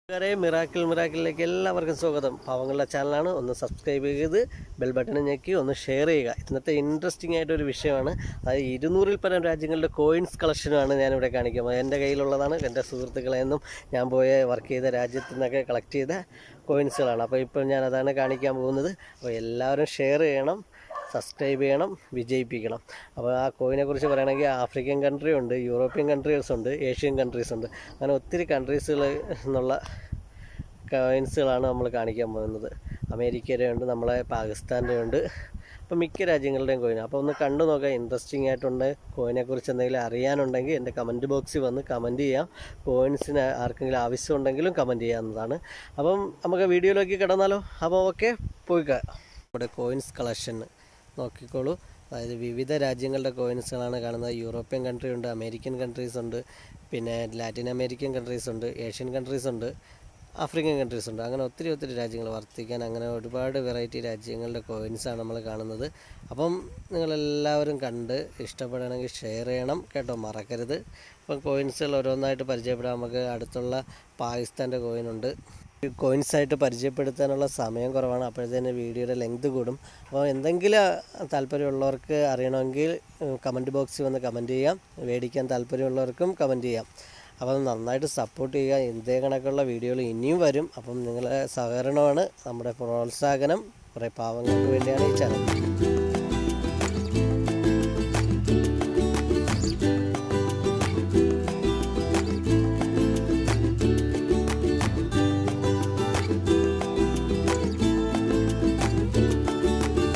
കൂട്ടുകാരെ മിറാക്കിൾ മിറാക്കിളിലേക്ക് എല്ലാവർക്കും സ്വാഗതം പാവങ്ങളുടെ ചാനലാണ് ഒന്ന് സബ്സ്ക്രൈബ് ചെയ്ത് ബെൽ ബട്ടൺ ഞെക്കി ഒന്ന് ഷെയർ ചെയ്യുക ഇന്നത്തെ ഇൻട്രസ്റ്റിംഗ് ആയിട്ടൊരു വിഷയമാണ് അതായത് ഇരുന്നൂറിൽ പരം രാജ്യങ്ങളുടെ കോയിൻസ് കളക്ഷനുമാണ് ഞാനിവിടെ കാണിക്കുന്നത് എൻ്റെ കയ്യിലുള്ളതാണ് എൻ്റെ സുഹൃത്തുക്കളിൽ നിന്നും ഞാൻ പോയ വർക്ക് ചെയ്ത രാജ്യത്തു നിന്നൊക്കെ കളക്ട് ചെയ്ത കോയിൻസുകളാണ് അപ്പോൾ ഇപ്പോൾ ഞാൻ അതാണ് കാണിക്കാൻ പോകുന്നത് അപ്പോൾ എല്ലാവരും ഷെയർ ചെയ്യണം സബ്സ്ക്രൈബ് ചെയ്യണം വിജയിപ്പിക്കണം അപ്പോൾ ആ കോയിനെ കുറിച്ച് പറയുകയാണെങ്കിൽ ആഫ്രിക്കൻ കൺട്രി ഉണ്ട് യൂറോപ്യൻ കൺട്രീസ് ഉണ്ട് ഏഷ്യൻ കൺട്രീസ് ഉണ്ട് അങ്ങനെ ഒത്തിരി കൺട്രീസുകൾ എന്നുള്ള കോയിൻസുകളാണ് നമ്മൾ കാണിക്കാൻ പോകുന്നത് അമേരിക്കയുടെ ഉണ്ട് നമ്മളെ പാകിസ്ഥാൻ്റെ ഉണ്ട് അപ്പോൾ മിക്ക രാജ്യങ്ങളുടെയും കോയിൻ അപ്പോൾ ഒന്ന് കണ്ടു നോക്കാം ഇൻട്രസ്റ്റിംഗ് ആയിട്ടുണ്ട് കോയിനെ കുറിച്ച് എന്തെങ്കിലും അറിയാനുണ്ടെങ്കിൽ എൻ്റെ കമൻറ്റ് ബോക്സിൽ വന്ന് കമൻറ്റ് ചെയ്യാം കോയിൻസിന് ആർക്കെങ്കിലും ആവശ്യമുണ്ടെങ്കിലും കമൻറ്റ് ചെയ്യാവുന്നതാണ് അപ്പം നമുക്ക് വീഡിയോയിലേക്ക് കിടന്നാലോ അപ്പോൾ ഓക്കെ പോയിക്കാം നമ്മുടെ കോയിൻസ് കളക്ഷൻ നോക്കിക്കോളൂ അതായത് വിവിധ രാജ്യങ്ങളുടെ കോയിൻസുകളാണ് കാണുന്നത് യൂറോപ്യൻ കൺട്രി ഉണ്ട് അമേരിക്കൻ കൺട്രീസ് ഉണ്ട് പിന്നെ ലാറ്റിൻ അമേരിക്കൻ കൺട്രീസ് ഉണ്ട് ഏഷ്യൻ കൺട്രീസ് ഉണ്ട് ആഫ്രിക്കൻ കൺട്രീസ് ഉണ്ട് അങ്ങനെ ഒത്തിരി ഒത്തിരി രാജ്യങ്ങൾ വർത്തിക്കാൻ അങ്ങനെ ഒരുപാട് വെറൈറ്റി രാജ്യങ്ങളുടെ കോയിൻസാണ് നമ്മൾ കാണുന്നത് അപ്പം നിങ്ങളെല്ലാവരും കണ്ട് ഇഷ്ടപ്പെടണമെങ്കിൽ ഷെയർ ചെയ്യണം കേട്ടോ മറക്കരുത് അപ്പം കോയിൻസുകൾ ഓരോന്നായിട്ട് പരിചയപ്പെടാം നമുക്ക് അടുത്തുള്ള പാകിസ്ഥാൻ്റെ കോയിനുണ്ട് കോയിൻസ് ആയിട്ട് പരിചയപ്പെടുത്താനുള്ള സമയം കുറവാണ് അപ്പോഴത്തേന് വീഡിയോയുടെ ലെങ്ത് കൂടും അപ്പോൾ എന്തെങ്കിലും താല്പര്യമുള്ളവർക്ക് അറിയണമെങ്കിൽ കമൻറ്റ് ബോക്സിൽ വന്ന് കമൻറ്റ് ചെയ്യാം മേടിക്കാൻ താല്പര്യമുള്ളവർക്കും കമൻറ്റ് ചെയ്യാം അപ്പം നന്നായിട്ട് സപ്പോർട്ട് ചെയ്യുക ഇതേ കണക്കുള്ള വീഡിയോകൾ ഇനിയും വരും അപ്പം നിങ്ങളുടെ സഹകരണമാണ് നമ്മുടെ പ്രോത്സാഹനം കുറേ പാവങ്ങൾക്ക് വേണ്ടിയാണ് ഈ ചാനൽ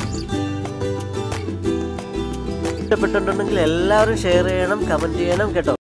ഇഷ്ടപ്പെട്ടിട്ടുണ്ടെങ്കിൽ എല്ലാവരും ഷെയർ ചെയ്യണം കമൻറ്റ് ചെയ്യണം കേട്ടോ